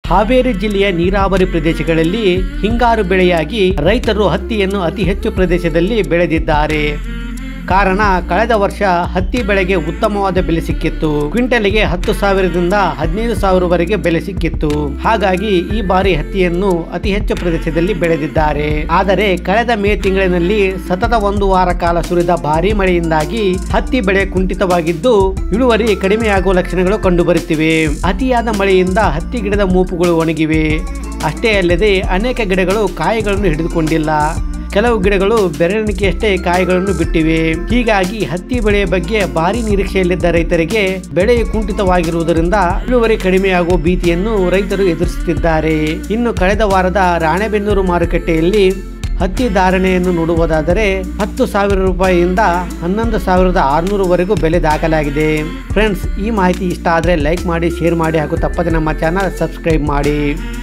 ಹಾವೇರಿ ಜಿಲ್ಲೆಯ ನೀರಾವರಿ ಪ್ರದೇಶಗಳಲ್ಲಿ ಹಿಂಗಾರು ಬೆಳೆಯಾಗಿ ರೈತರು ಹತ್ತಿಯನ್ನು ಅತಿ ಹೆಚ್ಚು ಪ್ರದೇಶದಲ್ಲಿ ಬೆಳೆದಿದ್ದಾರೆ ಕಾರಣ ಕಳೆದ ವರ್ಷ ಹತ್ತಿ ಬೆಳೆಗೆ ಉತ್ತಮವಾದ ಬೆಲೆ ಸಿಕ್ಕಿತ್ತು ಕ್ವಿಂಟಲ್ಗೆ ಹತ್ತು ಸಾವಿರದಿಂದ ಹದಿನೈದು ಸಾವಿರವರೆಗೆ ಬೆಲೆ ಸಿಕ್ಕಿತ್ತು ಹಾಗಾಗಿ ಈ ಬಾರಿ ಹತ್ತಿಯನ್ನು ಅತಿ ಹೆಚ್ಚು ಪ್ರದೇಶದಲ್ಲಿ ಬೆಳೆದಿದ್ದಾರೆ ಆದರೆ ಕಳೆದ ಮೇ ತಿಂಗಳಿನಲ್ಲಿ ಸತತ ಒಂದು ವಾರ ಕಾಲ ಸುರಿದ ಭಾರೀ ಮಳೆಯಿಂದಾಗಿ ಹತ್ತಿ ಬೆಳೆ ಕುಂಠಿತವಾಗಿದ್ದು ಇಳುವರಿ ಕಡಿಮೆಯಾಗುವ ಲಕ್ಷಣಗಳು ಕಂಡುಬರುತ್ತಿವೆ ಅತಿಯಾದ ಮಳೆಯಿಂದ ಹತ್ತಿ ಗಿಡದ ಮೂಪುಗಳು ಒಣಗಿವೆ ಅಷ್ಟೇ ಅಲ್ಲದೆ ಅನೇಕ ಗಿಡಗಳು ಕಾಯಿಗಳನ್ನು ಹಿಡಿದುಕೊಂಡಿಲ್ಲ ಕೆಲವು ಗಿಡಗಳು ಬೆರಳಿಕೆಯಷ್ಟೇ ಕಾಯಿಗಳನ್ನು ಬಿಟ್ಟಿವೆ ಹೀಗಾಗಿ ಹತ್ತಿ ಬೆಳೆಯ ಬಗ್ಗೆ ಭಾರಿ ನಿರೀಕ್ಷೆಯಲ್ಲಿದ್ದ ರೈತರಿಗೆ ಬೆಳೆ ಕುಂಠಿತವಾಗಿರುವುದರಿಂದ ಇಳುವರಿ ಕಡಿಮೆಯಾಗುವ ಭೀತಿಯನ್ನು ರೈತರು ಎದುರಿಸುತ್ತಿದ್ದಾರೆ ಇನ್ನು ಕಳೆದ ವಾರದ ರಾಣೆಬೆನ್ನೂರು ಮಾರುಕಟ್ಟೆಯಲ್ಲಿ ಹತ್ತಿ ಧಾರಣೆಯನ್ನು ನೋಡುವುದಾದರೆ ಹತ್ತು ಸಾವಿರ ರೂಪಾಯಿಯಿಂದ ಹನ್ನೊಂದು ಸಾವಿರದ ಆರುನೂರವರೆಗೂ ಬೆಲೆ ದಾಖಲಾಗಿದೆ ಫ್ರೆಂಡ್ಸ್ ಈ ಮಾಹಿತಿ ಇಷ್ಟ ಆದರೆ ಲೈಕ್ ಮಾಡಿ ಶೇರ್ ಮಾಡಿ ಹಾಗೂ ತಪ್ಪದೆ ನಮ್ಮ ಚಾನಲ್ ಸಬ್ಸ್ಕ್ರೈಬ್ ಮಾಡಿ